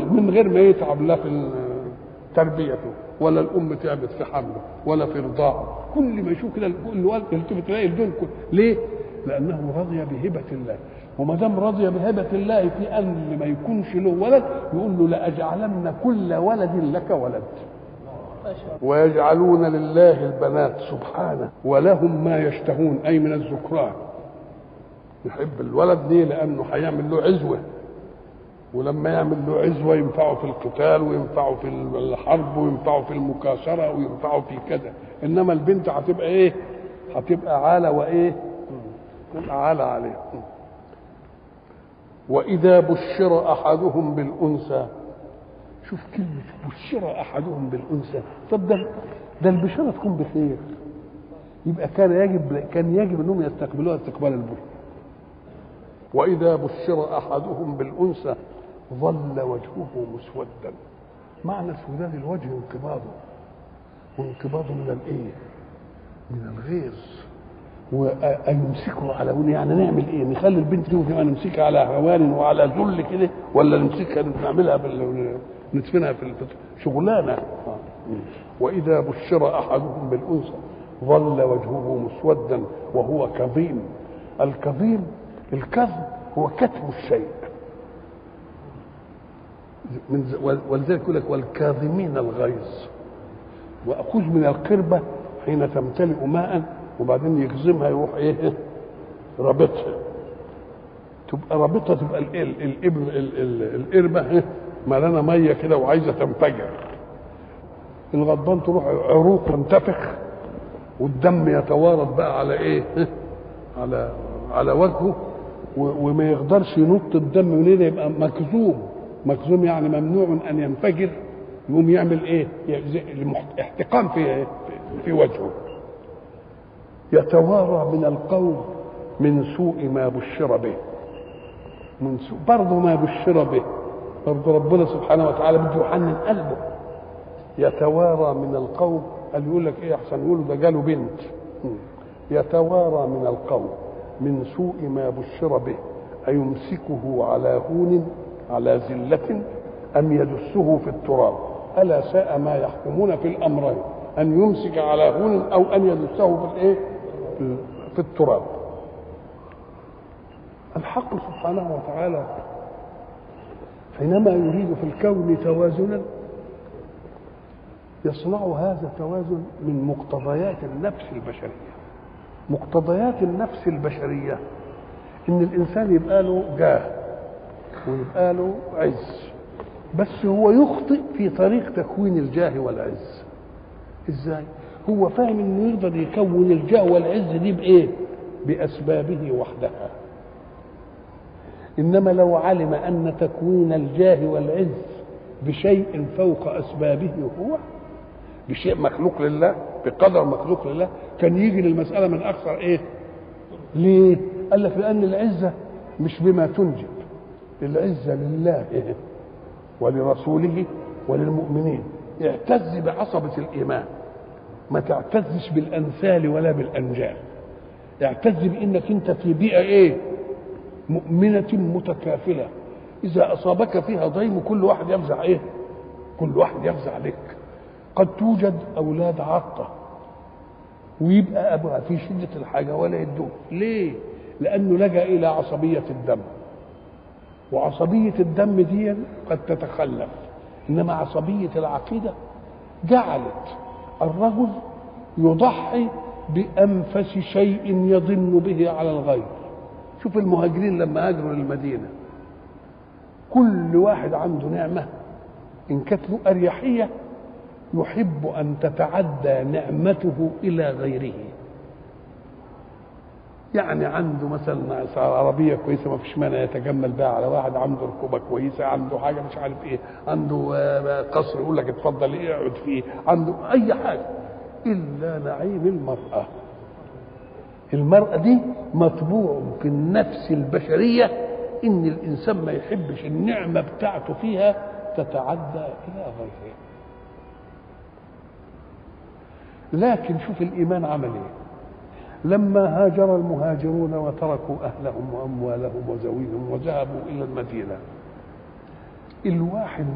من غير ما يتعب لا في تربيته ولا الام تعبت في حمله ولا في رضاعه كل ما يشوف كده الولد يلتفت تلاقي الدول كل ليه؟ لانه رضي بهبه الله وما دام رضي بهبه الله في ان ما يكونش له ولد يقول له لاجعلن كل ولد لك ولد ويجعلون لله البنات سبحانه ولهم ما يشتهون اي من الذكران يحب الولد ليه لانه هيعمل له عزوه ولما يعمل له عزوه ينفعه في القتال وينفعه في الحرب وينفعه في المكاسره وينفعه في كذا انما البنت هتبقى ايه هتبقى عالة وايه تبقى عالة عليه واذا بشر احدهم بالانثى شوف كلمة بشر أحدهم بالأنثى طب ده ده البشارة تكون بخير يبقى كان يجب كان يجب أنهم يستقبلوها استقبال البشر وإذا بشر أحدهم بالأنثى ظل وجهه مسودا معنى سودان الوجه انقباضه وانقباضه من الايه؟ من الغيظ ويمسكه على هون يعني نعمل ايه؟ نخلي البنت دي نمسكها على هوان وعلى ذل كده ولا نمسكها نعملها بال ندفنها في الفطر شغلانه واذا بشر احدهم بالانثى ظل وجهه مسودا وهو كظيم الكظيم الكظم هو كتم الشيء من ولذلك يقول لك والكاظمين الغيظ واخذ من القربه حين تمتلئ ماء وبعدين يكظمها يروح ايه رابطها تبقى رابطها تبقى القربه ملانه ميه كده وعايزه تنفجر الغضبان تروح عروق تنتفخ والدم يتوارد بقى على ايه على على وجهه وما يقدرش ينط الدم منين يبقى مكذوم مكذوم يعني ممنوع ان ينفجر يقوم يعمل ايه احتقان في في وجهه يتوارى من القوم من سوء ما بشر به من سوء برضه ما بشر به برضه ربنا سبحانه وتعالى بده يحنن قلبه يتوارى من القوم قال يقول لك ايه احسن يقولوا ده جاله بنت يتوارى من القوم من سوء ما بشر به أيمسكه على هون على زلة أم يدسه في التراب ألا ساء ما يحكمون في الأمرين أن يمسك على هون أو أن يدسه في الإيه؟ في التراب الحق سبحانه وتعالى حينما يريد في الكون توازنا يصنع هذا التوازن من مقتضيات النفس البشريه مقتضيات النفس البشريه ان الانسان يبقى له جاه ويبقى له عز بس هو يخطئ في طريق تكوين الجاه والعز ازاي هو فاهم انه يقدر يكون الجاه والعز دي بايه باسبابه وحدها انما لو علم ان تكوين الجاه والعز بشيء فوق اسبابه هو بشيء مخلوق لله بقدر مخلوق لله كان يجي للمسألة من أكثر إيه؟ ليه؟ قال لك لأن العزة مش بما تنجب العزة لله إيه؟ ولرسوله وللمؤمنين اعتز بعصبة الإيمان ما تعتزش بالأنسال ولا بالأنجال اعتز بأنك أنت في بيئة إيه؟ مؤمنة متكافلة إذا أصابك فيها ضيم كل واحد يفزع إيه؟ كل واحد يفزع لك قد توجد أولاد عطة ويبقى أبوها في شدة الحاجة ولا يدوه ليه؟ لأنه لجأ إلى عصبية الدم وعصبية الدم دي قد تتخلف إنما عصبية العقيدة جعلت الرجل يضحي بأنفس شيء يضن به على الغير شوف المهاجرين لما هاجروا للمدينة كل واحد عنده نعمة إن كانت له أريحية يحب أن تتعدى نعمته إلى غيره يعني عنده مثلا عربية كويسة ما فيش مانع يتجمل بها على واحد عنده ركوبة كويسة عنده حاجة مش عارف ايه عنده قصر يقول لك اتفضل ايه اقعد فيه عنده أي حاجة إلا نعيم المرأة المرأة دي مطبوع في النفس البشرية إن الإنسان ما يحبش النعمة بتاعته فيها تتعدى إلى غيره لكن شوف الإيمان عمل إيه لما هاجر المهاجرون وتركوا أهلهم وأموالهم وزويهم وذهبوا إلى المدينة الواحد